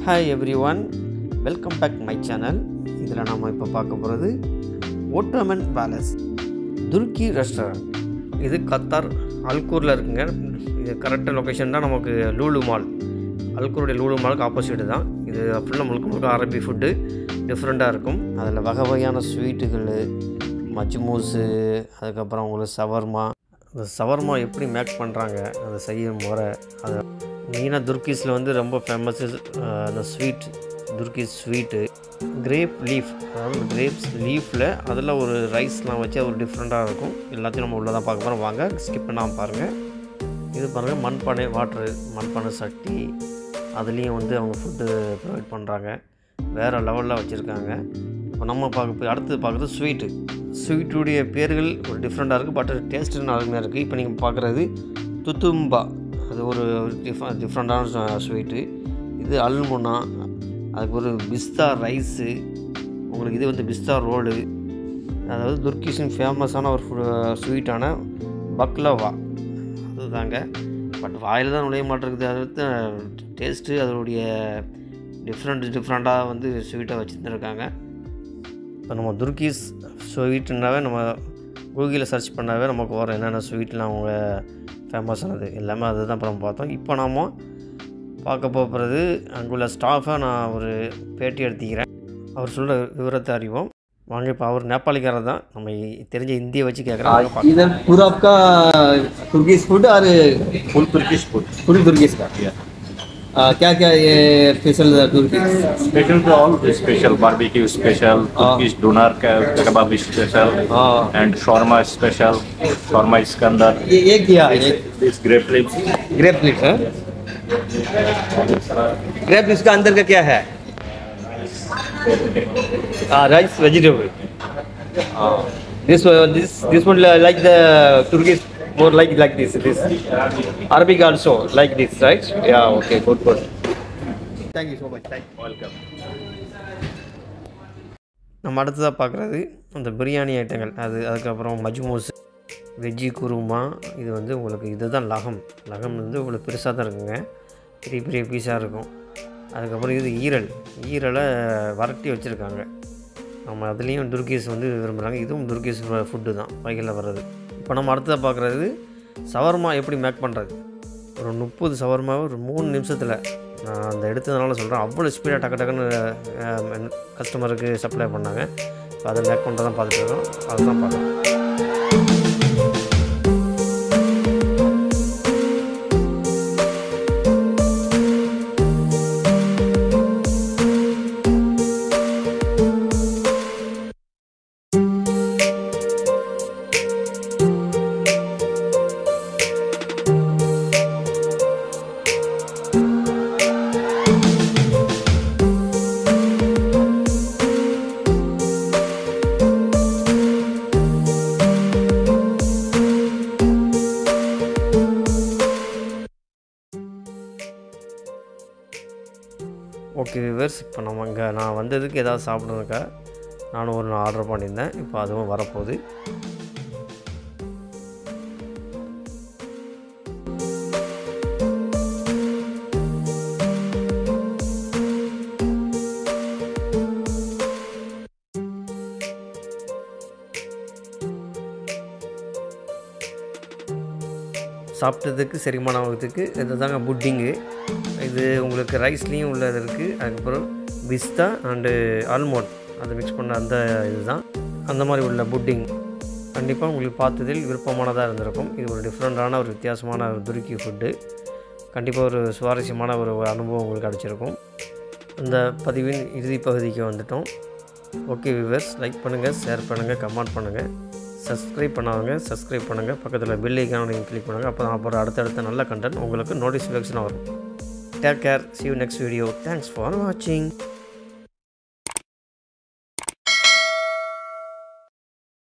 hi everyone welcome back my channel இதில் நாம் இப்போ பார்க்க போகிறது ஓட்டோமன் பேலஸ் துர்க்கி ரெஸ்டாரண்ட் இது கத்தார் அல்கூரில் இருக்குங்க இது கரெக்டாக லொக்கேஷன் தான் நமக்கு லூலு மால் அல்கூருடைய லூலு மாலுக்கு ஆப்போசிட் தான் இது ஃபுல்லாக முழுக்க முழுக்க அரபி ஃபுட்டு டிஃப்ரெண்ட்டாக இருக்கும் அதில் வகை வகையான ஸ்வீட்டுகள் மஜ்மூஸு அதுக்கப்புறம் உங்களுக்கு சவர்மா அந்த சவர்மா எப்படி மேக் பண்ணுறாங்க அதை செய்யும் முறை அதை மெயினாக துர்க்கீஸில் வந்து ரொம்ப ஃபேமஸ் அந்த sweet Turkish sweet grape leaf அதாவது கிரேப்ஸ் லீஃபில் அதில் ஒரு ரைஸ்லாம் வச்சு அது ஒரு டிஃப்ரெண்ட்டாக இருக்கும் எல்லாத்தையும் நம்ம உள்ளே தான் பார்க்க போகிறோம் வாங்க ஸ்கிப் பண்ணாமல் பாருங்கள் இது பாருங்கள் மண்பானை வாட்ரு மண்பானை சட்டி அதுலேயும் வந்து அவங்க ஃபுட்டு ப்ரொவைட் பண்ணுறாங்க வேறு லெவலில் வச்சுருக்காங்க இப்போ நம்ம பார்க்க போய் அடுத்து பார்க்குறது ஸ்வீட்டு ஸ்வீட்டுடைய பேர்கள் ஒரு டிஃப்ரெண்ட்டாக இருக்குது பட் டேஸ்ட்டு அருமையாக இருக்குது இப்போ நீங்கள் பார்க்குறது துத்தும்பா அது ஒரு டிஃப்ரெ டிஃப்ரெண்ட்டான ஸ்வீட்டு இது அல்முனா அதுக்கு ஒரு பிஸ்தா ரைஸு உங்களுக்கு இது வந்து பிஸ்தா ரோடு அதாவது துர்க்கிஷின் ஃபேமஸான ஒரு ஸ்வீட்டான பக்லவா அதுதாங்க பட் வாயில் தான் நுழைய மாட்டேங்குது அது டேஸ்ட்டு அதனுடைய டிஃப்ரெண்ட் டிஃப்ரெண்ட்டாக வந்து ஸ்வீட்டை வச்சுருந்துருக்காங்க இப்போ நம்ம துர்க்கீஸ் ஸ்வீட்டுனாவே நம்ம கூகுளில் சர்ச் பண்ணாவே நமக்கு வரும் என்னென்ன ஸ்வீட்லாம் அவங்க ஃபேமஸானது எல்லாமே அதுதான் அப்புறம் பார்த்தோம் இப்போ நாம் பார்க்க போகிறது அங்குள்ள ஸ்டாஃபை நான் ஒரு பேட்டி எடுத்துக்கிறேன் அவர் சொல்கிற விவரத்தை அறிவோம் வாங்க இப்போ அவர் நேபாளிக்காரர் தான் நம்ம தெரிஞ்ச இந்தியை வச்சு கேட்குறோம் इधर पूरा आपका तुर्किश फूड और full Turkish food full Turkish का क्या क्या ये special Turkish special to all special barbecue special Turkish doner kebab special हाँ एंड शॉर्मा स्पेशल शॉर्मा इसके अंदर ये ये क्या ये this grape leaves grape leaves है ग्रेप लिप्स का अंदर का क्या है rice vegetable this this this one like the Turkish more like like this this arabic also like this right yeah okay good good thank you so much thank you welcome நம்ம அடுத்ததாக பார்க்குறது அந்த பிரியாணி ஐட்டங்கள் அது அதுக்கப்புறம் மஜ்மூஸ் வெஜ்ஜி குருமா இது வந்து உங்களுக்கு இதுதான் லகம் லகம் வந்து உங்களுக்கு பெருசாக தான் இருக்குங்க பெரிய பெரிய பீஸாக இருக்கும் அதுக்கப்புறம் இது ஈரல் ஈரலை வரட்டி வச்சுருக்காங்க நம்ம அதுலேயும் துர்கீஸ் வந்து விரும்புகிறாங்க இதுவும் துர்கீஸ் ஃபுட்டு தான் வகையில் வர்றது இப்போ நம்ம அடுத்ததாக பார்க்குறது சவர்மா எப்படி மேக் பண்ணுறது ஒரு முப்பது சவர்மாவை ஒரு மூணு நிமிஷத்தில் நான் அந்த எடுத்ததுனால சொல்கிறேன் அவ்வளோ ஸ்பீடாக டக்கு டக்குன்னு கஸ்டமருக்கு சப்ளை பண்ணாங்க இப்போ அதை மேக் பண்ணுறதான் பார்த்துட்டு இருக்கோம் அதுதான் பார்க்கலாம் ஓகே விவர்ஸ் இப்போ நம்ம இங்கே நான் வந்ததுக்கு ஏதாவது சாப்பிட்றதுக்கா நானும் ஒரு ஆர்டர் பண்ணியிருந்தேன் இப்போ அதுவும் வரப்போகுது சாப்பிட்டதுக்கு செரிமானம் ஆகிறதுக்கு இது தாங்க புட்டிங்கு இது உங்களுக்கு ரைஸ்லேயும் உள்ளது இருக்குது அதுக்கப்புறம் பிஸ்தா அண்டு ஆல்மோண்ட் அதை மிக்ஸ் பண்ண அந்த இதுதான் அந்த மாதிரி உள்ள புட்டிங் கண்டிப்பாக உங்களுக்கு பார்த்ததில் விருப்பமானதாக இருந்திருக்கும் இது ஒரு டிஃப்ரெண்ட்டான ஒரு வித்தியாசமான ஒரு துருக்கி ஃபுட்டு கண்டிப்பாக ஒரு சுவாரஸ்யமான ஒரு அனுபவம் உங்களுக்கு கிடச்சிருக்கும் அந்த பதிவின் இறுதி பகுதிக்கு வந்துட்டோம் ஓகே வியூவர்ஸ் லைக் பண்ணுங்கள் ஷேர் பண்ணுங்கள் கமெண்ட் பண்ணுங்கள் சப்ஸ்கிரைப் பண்ணாதவங்க சப்ஸ்கிரைப் பண்ணுங்கள் பக்கத்தில் பெல் ஐக்கான நீங்கள் கிளிக் பண்ணுங்கள் அப்போ தான் அப்புறம் அடுத்தடுத்த நல்ல கண்டென்ட் உங்களுக்கு நோட்டிஃபிகேஷன் வரும் take care see you next video thanks for வாட்சிங்